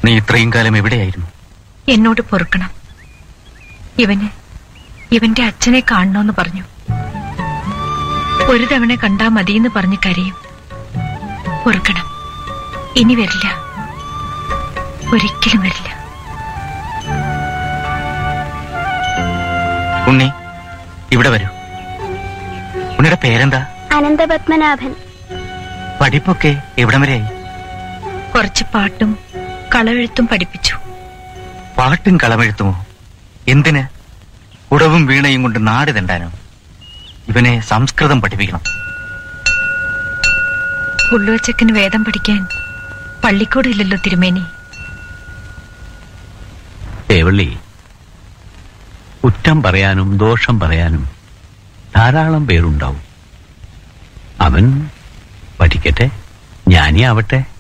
നീ ഇത്രയും കാലം എവിടെയായിരുന്നു എന്നോട് പൊറുക്കണം ഇവന് ഇവന്റെ അച്ഛനെ കാണണമെന്ന് പറഞ്ഞു ഒരു തവണ കണ്ടാ മതിയെന്ന് പറഞ്ഞ് കരയും പൊറുക്കണം ഇനി വരില്ല ഒരിക്കലും വരില്ല ഉണ്ണി ഇവിടെ വരൂ ഉണ്ണിയുടെ പേരെന്താ അനന്തപത്മനാഭൻ പഠിപ്പൊക്കെ എവിടം വരെയായി കുറച്ച് പാട്ടും കളവെഴുത്തും പഠിപ്പിച്ചു പാട്ടും കളമെഴുത്തുമോ എന്തിന് ഉടവും വീണയും കൊണ്ട് നാട് തെണ്ടാനോ ഇവനെ സംസ്കൃതം പഠിപ്പിക്കണം പുള്ളുവച്ചക്കന് വേദം പഠിക്കാൻ പള്ളിക്കൂടില്ലല്ലോ തിരുമേനി തേവള്ളി കുറ്റം പറയാനും ദോഷം പറയാനും ധാരാളം പേരുണ്ടാവും അവൻ പഠിക്കട്ടെ ജ്ഞാനി ആവട്ടെ